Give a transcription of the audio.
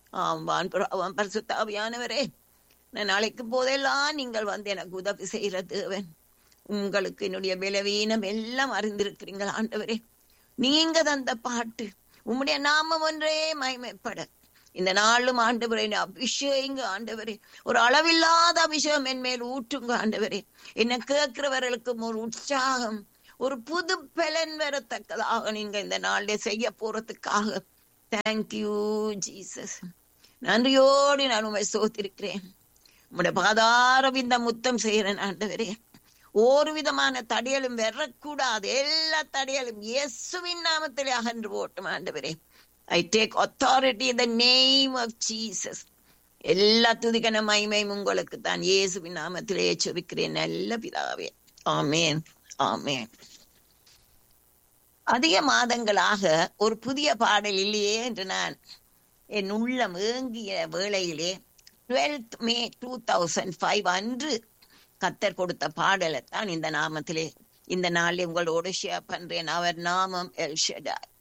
ஆமான் புறாவான் பரிசுத்தாவியானவரே நான் நாளைக்கு போதெல்லாம் நீங்கள் வந்து எனக்கு உதவி செய்கிற தேவன் உங்களுக்கு என்னுடைய பலவீனம் எல்லாம் அறிந்திருக்கிறீங்கள் ஆண்டவரே நீங்க தந்த பாட்டு உம்முடைய நாமம் ஒன்றே மகிமைப்பட இந்த நாளும் ஆண்டவரே என்னை அபிஷேகங்க ஆண்டவரே ஒரு அளவில்லாத அபிஷேகம் என் மேல் ஊற்றுங்க ஆண்டவரே என்ன கேட்கிறவர்களுக்கும் ஒரு உற்சாகம் ஒரு புது பலன் வரத்தக்கதாக நீங்க இந்த நாளிலே செய்ய போறதுக்காக தேங்க்யூ ஜீசஸ் நன்றியோடு நான் உண்மை சோத்திருக்கிறேன் உம்முடைய பாதாரம் இந்த முத்தம் செய்கிறேன் ஆண்டவரே ஒரு விதமான தடையலும் வரக்கூடாது எல்லா தடையலும் இயேசுவின் நாமத்திலே அகன்று போட்டும் ஆண்டவரே I take authority in the name of Jesus எல்லா துதிக்கன மகிமையும் உங்களுக்கு தான் இயேசுவின் நாமத்திலே செபிக்கிறேன் நல்ல பிதாவே ஆமேன் ஆமேன் அதிக மாதங்களாக ஒரு புதிய பாடல் இல்லையே என்று நான் என் உள்ளம் ஏங்கிய வேளையிலே twelfth May two thousand five அன்று கத்தர் கொடுத்த பாடலை தான் இந்த நாமத்திலே இந்த நாளில் உங்களோடு ஷேர் பண்றேன் அவர் நாமம் எல் ஷெடாய்